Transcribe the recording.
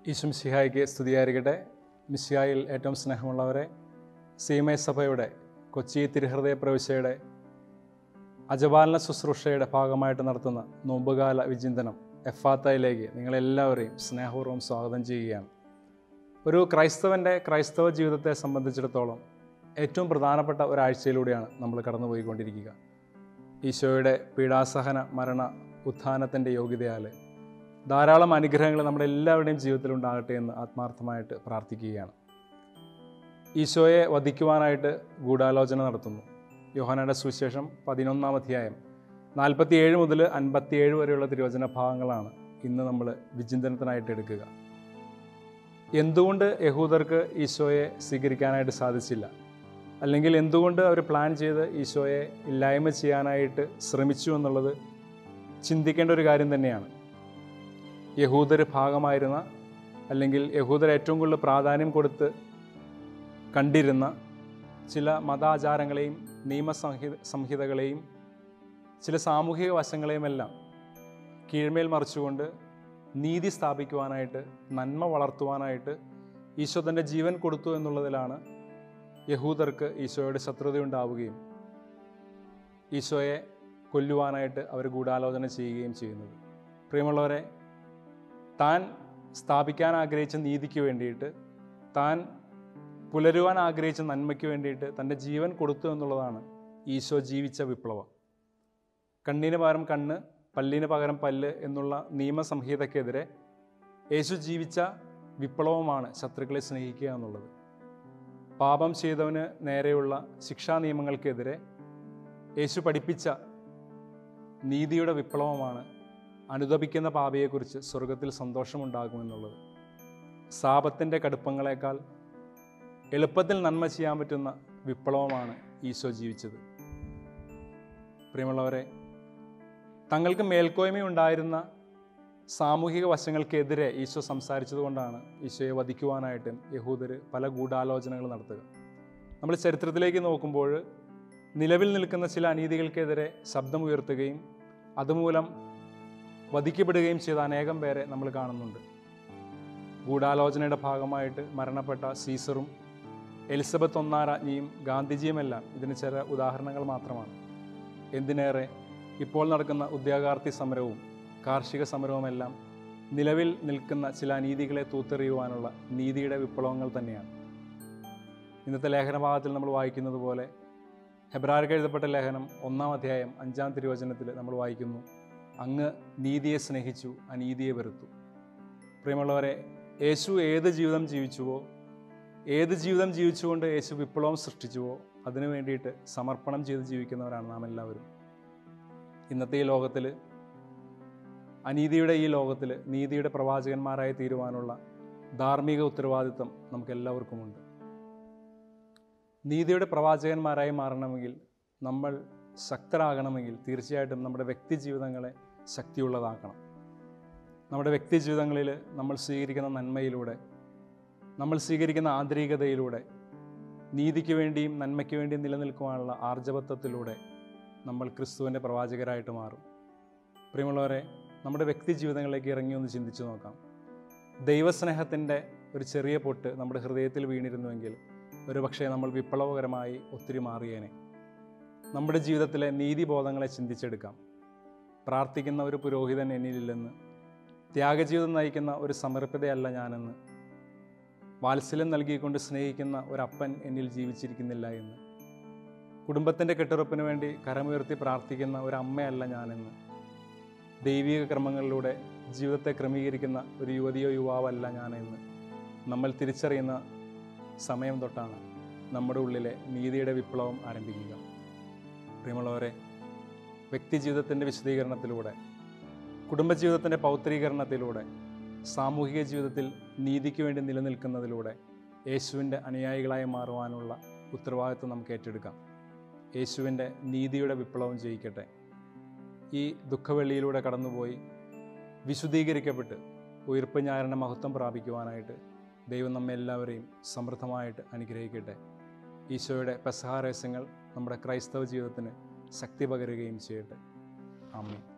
ഈശും സിഹായിക്ക് സ്തുതിയായിരിക്കട്ടെ മിസ്സിഹായിൽ ഏറ്റവും സ്നേഹമുള്ളവരെ സീമയ സഭയുടെ കൊച്ചി തിരുഹൃദയ പ്രവിശ്യയുടെ അജപാലന ശുശ്രൂഷയുടെ ഭാഗമായിട്ട് നടത്തുന്ന നോമ്പുകാല വിചിന്തനം എഫാത്തയിലേക്ക് നിങ്ങളെല്ലാവരെയും സ്നേഹപൂർവ്വം സ്വാഗതം ചെയ്യുകയാണ് ഒരു ക്രൈസ്തവൻ്റെ ക്രൈസ്തവ ജീവിതത്തെ സംബന്ധിച്ചിടത്തോളം ഏറ്റവും പ്രധാനപ്പെട്ട ഒരാഴ്ചയിലൂടെയാണ് നമ്മൾ കടന്നുപോയിക്കൊണ്ടിരിക്കുക ഈശോയുടെ പീഡാസഹന മരണ ഉത്ഥാനത്തിൻ്റെ യോഗ്യതയാൽ ധാരാളം അനുഗ്രഹങ്ങൾ നമ്മുടെ എല്ലാവരുടെയും ജീവിതത്തിൽ ഉണ്ടാകട്ടെ എന്ന് ആത്മാർത്ഥമായിട്ട് പ്രാർത്ഥിക്കുകയാണ് ഈശോയെ വധിക്കുവാനായിട്ട് ഗൂഢാലോചന നടത്തുന്നു യോഹനയുടെ സുവിശേഷം പതിനൊന്നാം അധ്യായം നാൽപ്പത്തിയേഴ് മുതൽ അൻപത്തിയേഴ് വരെയുള്ള തിരുവചന ഭാഗങ്ങളാണ് ഇന്ന് നമ്മൾ വിചിന്തനത്തിനായിട്ട് എടുക്കുക എന്തുകൊണ്ട് യഹൂദർക്ക് ഈശോയെ സ്വീകരിക്കാനായിട്ട് സാധിച്ചില്ല അല്ലെങ്കിൽ എന്തുകൊണ്ട് അവർ പ്ലാൻ ചെയ്ത് ഈശോയെ ഇല്ലായ്മ ചെയ്യാനായിട്ട് ശ്രമിച്ചു എന്നുള്ളത് ചിന്തിക്കേണ്ട ഒരു കാര്യം തന്നെയാണ് യഹൂദർ ഭാഗമായിരുന്ന അല്ലെങ്കിൽ യഹൂദർ ഏറ്റവും കൂടുതൽ പ്രാധാന്യം കൊടുത്ത് കണ്ടിരുന്ന ചില മതാചാരങ്ങളെയും നിയമസംഹിത സംഹിതകളെയും ചില സാമൂഹിക വശങ്ങളെയും എല്ലാം കീഴ്മേൽ മറിച്ചുകൊണ്ട് നീതി സ്ഥാപിക്കുവാനായിട്ട് നന്മ വളർത്തുവാനായിട്ട് ഈശോ തൻ്റെ ജീവൻ കൊടുത്തു എന്നുള്ളതിലാണ് യഹൂദർക്ക് ഈശോയുടെ ശത്രുതയുണ്ടാവുകയും ഈശോയെ കൊല്ലുവാനായിട്ട് അവർ ഗൂഢാലോചന ചെയ്യുകയും ചെയ്യുന്നത് പ്രിയമുള്ളവരെ താൻ സ്ഥാപിക്കാൻ ആഗ്രഹിച്ച നീതിക്ക് വേണ്ടിയിട്ട് താൻ പുലരുവാൻ ആഗ്രഹിച്ച നന്മയ്ക്ക് വേണ്ടിയിട്ട് തൻ്റെ ജീവൻ കൊടുത്തു എന്നുള്ളതാണ് ഈശോ ജീവിച്ച വിപ്ലവം കണ്ണിന് പകരം കണ്ണ് പല്ലിന് പകരം പല്ല് എന്നുള്ള നിയമസംഹിതക്കെതിരെ യേശു ജീവിച്ച വിപ്ലവമാണ് ശത്രുക്കളെ സ്നേഹിക്കുക എന്നുള്ളത് പാപം ചെയ്തവന് നേരെയുള്ള ശിക്ഷാ നിയമങ്ങൾക്കെതിരെ യേശു പഠിപ്പിച്ച നീതിയുടെ വിപ്ലവമാണ് അനുദപിക്കുന്ന പാപിയെക്കുറിച്ച് സ്വർഗത്തിൽ സന്തോഷമുണ്ടാകുമെന്നുള്ളത് സാപത്തിൻ്റെ കടുപ്പങ്ങളെക്കാൾ എളുപ്പത്തിൽ നന്മ ചെയ്യാൻ പറ്റുന്ന വിപ്ലവമാണ് ഈശോ ജീവിച്ചത് പ്രിയമുള്ളവരെ തങ്ങൾക്ക് മേൽക്കോയ്മയുണ്ടായിരുന്ന സാമൂഹിക വശങ്ങൾക്കെതിരെ ഈശോ സംസാരിച്ചതുകൊണ്ടാണ് ഈശോയെ വധിക്കുവാനായിട്ട് യഹൂദർ പല ഗൂഢാലോചനകൾ നടത്തുക നമ്മൾ ചരിത്രത്തിലേക്ക് നോക്കുമ്പോൾ നിലവിൽ നിൽക്കുന്ന ചില അനീതികൾക്കെതിരെ ശബ്ദമുയർത്തുകയും അതുമൂലം വധിക്കപ്പെടുകയും ചെയ്ത അനേകം പേരെ നമ്മൾ കാണുന്നുണ്ട് ഗൂഢാലോചനയുടെ ഭാഗമായിട്ട് മരണപ്പെട്ട സീസറും എലിസബത്ത് ഒന്നാം രാജ്ഞിയും ഗാന്ധിജിയുമെല്ലാം ഇതിന് ചില ഉദാഹരണങ്ങൾ മാത്രമാണ് എന്തിനേറെ ഇപ്പോൾ നടക്കുന്ന ഉദ്യോഗാർത്ഥി സമരവും കാർഷിക സമരവുമെല്ലാം നിലവിൽ നിൽക്കുന്ന ചില അനീതികളെ തൂത്തെറിയുവാനുള്ള നീതിയുടെ വിപ്ലവങ്ങൾ തന്നെയാണ് ഇന്നത്തെ ലേഖന ഭാഗത്തിൽ നമ്മൾ വായിക്കുന്നത് പോലെ ഹെബ്രാർക്ക് എഴുതപ്പെട്ട ലേഖനം ഒന്നാം അധ്യായം അഞ്ചാം തിരുവചനത്തിൽ നമ്മൾ വായിക്കുന്നു അങ്ങ് നീതിയെ സ്നേഹിച്ചു അനീതിയെ വെറുത്തു പ്രിയമുള്ളവരെ യേശു ഏത് ജീവിതം ജീവിച്ചുവോ ഏത് ജീവിതം ജീവിച്ചുകൊണ്ട് യേശു വിപ്ലവം സൃഷ്ടിച്ചുവോ അതിനു വേണ്ടിയിട്ട് സമർപ്പണം ചെയ്ത് ജീവിക്കുന്നവരാണ് നാം എല്ലാവരും ഇന്നത്തെ ഈ ലോകത്തിൽ അനീതിയുടെ ഈ ലോകത്തിൽ നീതിയുടെ പ്രവാചകന്മാരായി തീരുവാനുള്ള ധാർമ്മിക ഉത്തരവാദിത്വം നമുക്ക് എല്ലാവർക്കുമുണ്ട് നീതിയുടെ പ്രവാചകന്മാരായി മാറണമെങ്കിൽ നമ്മൾ ശക്തരാകണമെങ്കിൽ തീർച്ചയായിട്ടും നമ്മുടെ വ്യക്തി ജീവിതങ്ങളെ ശക്തിയുള്ളതാക്കണം നമ്മുടെ വ്യക്തി ജീവിതങ്ങളിൽ നമ്മൾ സ്വീകരിക്കുന്ന നന്മയിലൂടെ നമ്മൾ സ്വീകരിക്കുന്ന ആന്തരികതയിലൂടെ നീതിക്ക് വേണ്ടിയും നന്മയ്ക്ക് വേണ്ടിയും നിലനിൽക്കുവാനുള്ള ആർജവത്വത്തിലൂടെ നമ്മൾ ക്രിസ്തുവിൻ്റെ പ്രവാചകരായിട്ട് മാറും പ്രിയമുള്ളവരെ നമ്മുടെ വ്യക്തി ജീവിതങ്ങളിലേക്ക് ഇറങ്ങി ഒന്ന് ചിന്തിച്ചു നോക്കാം ദൈവസ്നേഹത്തിൻ്റെ ഒരു ചെറിയ പൊട്ട് നമ്മുടെ ഹൃദയത്തിൽ വീണിരുന്നുവെങ്കിൽ ഒരു പക്ഷേ നമ്മൾ വിപ്ലവകരമായി ഒത്തിരി മാറിയേനെ നമ്മുടെ ജീവിതത്തിലെ നീതിബോധങ്ങളെ ചിന്തിച്ചെടുക്കാം പ്രാർത്ഥിക്കുന്ന ഒരു പുരോഹിതൻ എന്നിലില്ലെന്ന് ത്യാഗജീവിതം നയിക്കുന്ന ഒരു സമർപ്പിതയല്ല ഞാനെന്ന് വാത്സല്യം നൽകിക്കൊണ്ട് സ്നേഹിക്കുന്ന ഒരപ്പൻ എന്നിൽ ജീവിച്ചിരിക്കുന്നില്ല എന്ന് കുടുംബത്തിൻ്റെ കെട്ടുറപ്പിന് വേണ്ടി കരമുയർത്തി പ്രാർത്ഥിക്കുന്ന ഒരു അമ്മയല്ല ഞാനെന്ന് ദൈവിക ക്രമങ്ങളിലൂടെ ജീവിതത്തെ ക്രമീകരിക്കുന്ന ഒരു യുവതിയോ യുവാവല്ല ഞാനെന്ന് നമ്മൾ തിരിച്ചറിയുന്ന സമയം തൊട്ടാണ് നമ്മുടെ ഉള്ളിലെ നീതിയുടെ വിപ്ലവം ആരംഭിക്കുക പ്രിയമുള്ളവരെ വ്യക്തി ജീവിതത്തിൻ്റെ വിശദീകരണത്തിലൂടെ കുടുംബജീവിതത്തിൻ്റെ പൗത്രീകരണത്തിലൂടെ സാമൂഹിക ജീവിതത്തിൽ നീതിക്ക് വേണ്ടി നിലനിൽക്കുന്നതിലൂടെ യേശുവിൻ്റെ അനുയായികളായി മാറുവാനുള്ള ഉത്തരവാദിത്വം നമുക്ക് ഏറ്റെടുക്കാം യേശുവിൻ്റെ നീതിയുടെ വിപ്ലവം ജയിക്കട്ടെ ഈ ദുഃഖവെള്ളിയിലൂടെ കടന്നുപോയി വിശുദ്ധീകരിക്കപ്പെട്ട് ഉയർപ്പ് ഞായറിൻ്റെ മഹത്വം പ്രാപിക്കുവാനായിട്ട് ദൈവം നമ്മെ എല്ലാവരെയും സമൃദ്ധമായിട്ട് അനുഗ്രഹിക്കട്ടെ ഈശോയുടെ പെസഹാരഹസ്യങ്ങൾ നമ്മുടെ ക്രൈസ്തവ ജീവിതത്തിന് ശക്തി പകരുകയും ചെയ്യട്ടെ ആമീൻ